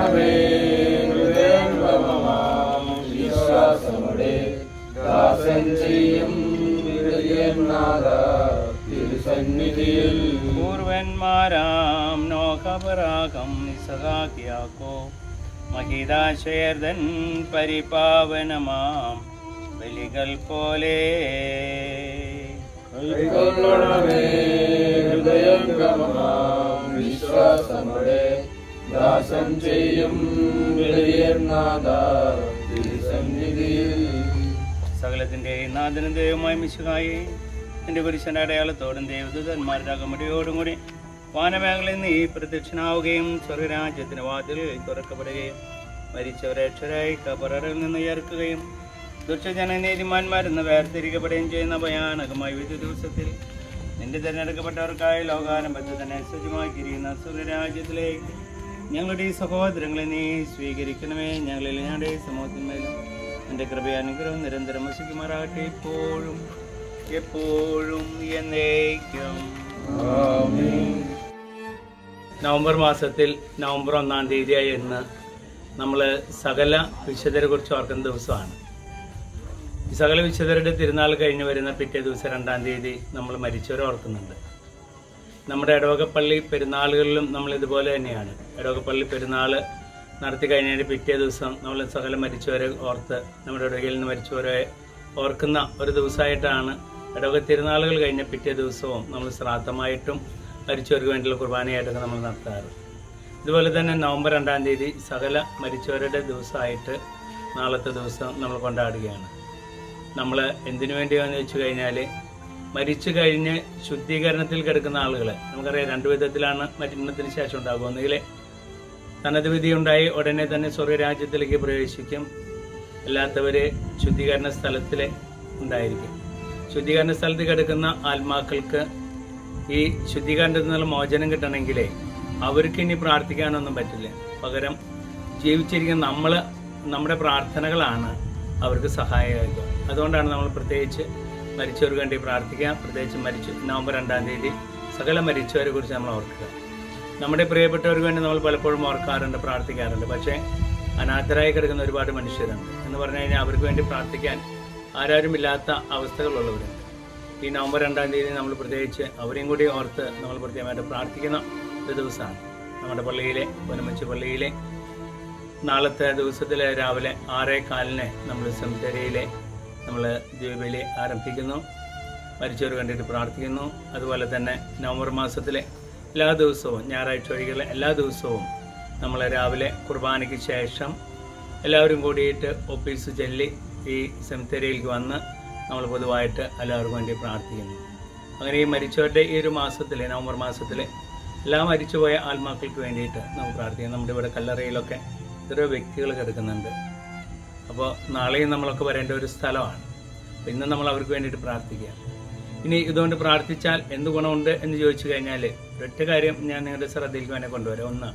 കൈക്കൊള്ളണമേ ഹൃദയംഗമമാം വിശ്വാസമുടെ ദാസൻ ചെയ്യും ഹൃദയനാഥ തിരുസന്നിധിയിൽ പൂർവന്മാരാം നോഹപരാഗം ഇസഹാക്കിയാക്കോ മഹിതാശേർദൻ പരിപാവനമാം ബലികൾ പോലെ കൈക്കൊള്ളണമേ ഹൃദയംഗമമാം വിശ്വാസമുടെ ദാസൻ ചെയ്യും ഹൃദയനാഥ തിരുസന്നിധിയിൽ സകലത്തിന്റെ നാഥനും ദൈവമായ മിശുഹായി എന്റെ പുരുഷന്റെ അടയാളത്തോടും ദേവദൂതന്മാരുടെ അകമ്പടിയോടും കൂടി വാനമേഖലയിൽ നീ പ്രത്യക്ഷനാവുകയും സ്വർഗരാജ്യത്തിന് വാതിൽ തുറക്കപ്പെടുകയും മരിച്ചവരെ അക്ഷരായി കബററിൽ നിന്ന് ഉയർക്കുകയും ദുഷ്ടജന നീതിമാന്മാരെന്ന് വേർതിരിക്കപ്പെടുകയും ചെയ്യുന്ന ഭയാനകമായ വിധി ദിവസത്തിൽ നിന്റെ തിരഞ്ഞെടുക്കപ്പെട്ടവർക്കായി ലോകാരംഭത്തിൽ തന്നെ സജ്ജമാക്കിയിരിക്കുന്ന സ്വർഗരാജ്യത്തിലേക്ക് ഞങ്ങളുടെ ഈ സഹോദരങ്ങളെ നീ സ്വീകരിക്കണമേ ഞങ്ങളിൽ ഞങ്ങളുടെ സമൂഹത്തിന്മേലും എൻ്റെ കൃപയാനുഗ്രഹം നിരന്തരം വസിക്കുമാറാകട്ടെ ഇപ്പോഴും എപ്പോഴും എന്നേക്കും നവംബർ മാസത്തിൽ നവംബർ ഒന്നാം തീയതിയായി ഇന്ന് നമ്മൾ സകല വിശുദ്ധരെ കുറിച്ച് ഓർക്കുന്ന ദിവസമാണ് ഈ സകല വിശുദ്ധരുടെ തിരുനാൾ കഴിഞ്ഞ് വരുന്ന പിറ്റേ ദിവസം രണ്ടാം തീയതി നമ്മൾ മരിച്ചവരെ ഓർക്കുന്നുണ്ട് നമ്മുടെ ഇടവകപ്പള്ളി പെരുന്നാളുകളിലും നമ്മൾ ഇതുപോലെ തന്നെയാണ് ഇടവകപ്പള്ളി പെരുന്നാൾ നടത്തി കഴിഞ്ഞതിന് പിറ്റേ ദിവസം നമ്മൾ സകല മരിച്ചവരെ ഓർത്ത് നമ്മുടെ ഇടവകയിൽ നിന്ന് മരിച്ചവരെ ഓർക്കുന്ന ഒരു ദിവസമായിട്ടാണ് ഇടവക തിരുനാളുകൾ കഴിഞ്ഞ പിറ്റേ ദിവസവും നമ്മൾ ശ്രാദ്ധമായിട്ടും മരിച്ചവർക്ക് വേണ്ടിയുള്ള കുർബാനയായിട്ടൊക്കെ നമ്മൾ നടത്താറ് ഇതുപോലെ തന്നെ നവംബർ രണ്ടാം തീയതി സകല മരിച്ചവരുടെ ദിവസമായിട്ട് നാളത്തെ ദിവസം നമ്മൾ കൊണ്ടാടുകയാണ് നമ്മൾ എന്തിനു വേണ്ടിയാണെന്ന് വെച്ച് കഴിഞ്ഞാൽ മരിച്ചു കഴിഞ്ഞ് ശുദ്ധീകരണത്തിൽ കിടക്കുന്ന ആളുകൾ നമുക്കറിയാം രണ്ടു വിധത്തിലാണ് മരണത്തിന് ശേഷം ഉണ്ടാകുക ഒന്നുകിൽ തനത് വിധി ഉണ്ടായി ഉടനെ തന്നെ സ്വർഗരാജ്യത്തിലേക്ക് പ്രവേശിക്കും അല്ലാത്തവര് ശുദ്ധീകരണ സ്ഥലത്തിൽ ഉണ്ടായിരിക്കും ശുദ്ധീകരണ സ്ഥലത്ത് കിടക്കുന്ന ആത്മാക്കൾക്ക് ഈ ശുദ്ധീകരണത്തിൽ നിന്നുള്ള മോചനം കിട്ടണമെങ്കിലേ അവർക്ക് ഇനി പ്രാർത്ഥിക്കാനൊന്നും പറ്റില്ല പകരം ജീവിച്ചിരിക്കുന്ന നമ്മൾ നമ്മുടെ പ്രാർത്ഥനകളാണ് അവർക്ക് സഹായമാകുക അതുകൊണ്ടാണ് നമ്മൾ പ്രത്യേകിച്ച് മരിച്ചവർക്ക് വേണ്ടി പ്രാർത്ഥിക്കുക പ്രത്യേകിച്ച് മരിച്ചു നവംബർ രണ്ടാം തീയതി സകല മരിച്ചവരെ കുറിച്ച് നമ്മൾ ഓർക്കുക നമ്മുടെ പ്രിയപ്പെട്ടവർക്ക് വേണ്ടി നമ്മൾ പലപ്പോഴും ഓർക്കാറുണ്ട് പ്രാർത്ഥിക്കാറുണ്ട് പക്ഷേ അനാഥരായി കിടക്കുന്ന ഒരുപാട് മനുഷ്യരുണ്ട് എന്ന് പറഞ്ഞു കഴിഞ്ഞാൽ അവർക്ക് വേണ്ടി പ്രാർത്ഥിക്കാൻ ആരാരുമില്ലാത്ത അവസ്ഥകളുള്ളവരുണ്ട് ഈ നവംബർ രണ്ടാം തീയതി നമ്മൾ പ്രത്യേകിച്ച് അവരെയും കൂടി ഓർത്ത് നമ്മൾ പ്രത്യേകമായിട്ട് പ്രാർത്ഥിക്കുന്ന ഒരു ദിവസമാണ് നമ്മുടെ പള്ളിയിലെ പൊനമച്ച് പള്ളിയിലെ നാളത്തെ ദിവസത്തിലെ രാവിലെ ആറേ കാലിന് നമ്മൾ സെമിത്തേരിയിലെ നമ്മൾ ദ്വീപിലെ ആരംഭിക്കുന്നു മരിച്ചവർ കണ്ടിട്ട് പ്രാർത്ഥിക്കുന്നു അതുപോലെ തന്നെ നവംബർ മാസത്തിലെ എല്ലാ ദിവസവും ഞായറാഴ്ച ഒഴികെ എല്ലാ ദിവസവും നമ്മൾ രാവിലെ കുർബാനയ്ക്ക് ശേഷം എല്ലാവരും കൂടിയിട്ട് ഓഫീസ് ചെല്ലി ഈ സെമിത്തേരിയിലേക്ക് വന്ന് നമ്മൾ പൊതുവായിട്ട് എല്ലാവർക്കും വേണ്ടി പ്രാർത്ഥിക്കുന്നു അങ്ങനെ ഈ മരിച്ചവരുടെ ഈ ഒരു മാസത്തിൽ നവംബർ മാസത്തിൽ എല്ലാ മരിച്ചുപോയ ആത്മാക്കൾക്ക് വേണ്ടിയിട്ട് നമുക്ക് പ്രാർത്ഥിക്കാം നമ്മുടെ ഇവിടെ കല്ലറയിലൊക്കെ എത്രയോ വ്യക്തികൾ കിടക്കുന്നുണ്ട് അപ്പോൾ നാളെയും നമ്മളൊക്കെ വരേണ്ട ഒരു സ്ഥലമാണ് അപ്പോൾ ഇന്ന് നമ്മൾ അവർക്ക് വേണ്ടിയിട്ട് പ്രാർത്ഥിക്കുക ഇനി ഇതുകൊണ്ട് പ്രാർത്ഥിച്ചാൽ എന്ത് ഗുണമുണ്ട് എന്ന് ചോദിച്ചു കഴിഞ്ഞാൽ ഒരൊറ്റ കാര്യം ഞാൻ നിങ്ങളുടെ ശ്രദ്ധയിലേക്ക് വേണേൽ കൊണ്ടുവരാം ഒന്ന്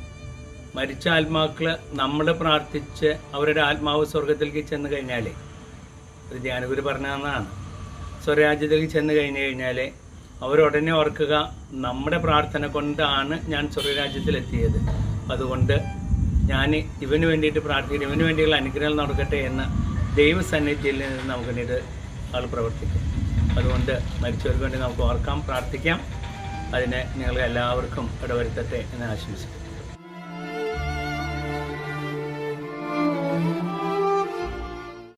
മരിച്ച ആത്മാക്കള് നമ്മൾ പ്രാർത്ഥിച്ച് അവരുടെ ആത്മാവ് സ്വർഗത്തിലേക്ക് ചെന്ന് കഴിഞ്ഞാൽ ഒരു ധ്യാനഗുരു പറഞ്ഞതാണ് സ്വർഗരാജ്യത്തിലേക്ക് ചെന്ന് കഴിഞ്ഞു കഴിഞ്ഞാൽ അവരുടനെ ഓർക്കുക നമ്മുടെ പ്രാർത്ഥന കൊണ്ടാണ് ഞാൻ സ്വർഗരാജ്യത്തിൽ എത്തിയത് അതുകൊണ്ട് ഞാൻ ഇവന് വേണ്ടിയിട്ട് പ്രാർത്ഥിക്കുന്നു ഇവന് വേണ്ടിയുള്ള അനുഗ്രഹം നടക്കട്ടെ എന്ന് ദൈവസന്നിധിയിൽ നിന്ന് നമുക്ക് വേണ്ടിയിട്ട് ആൾ പ്രവർത്തിക്കും അതുകൊണ്ട് മരിച്ചവർക്ക് വേണ്ടി നമുക്ക് ഓർക്കാം പ്രാർത്ഥിക്കാം അതിന് നിങ്ങൾ എല്ലാവർക്കും ഇടവരുത്തട്ടെ എന്ന് ആശംസിക്കുന്നു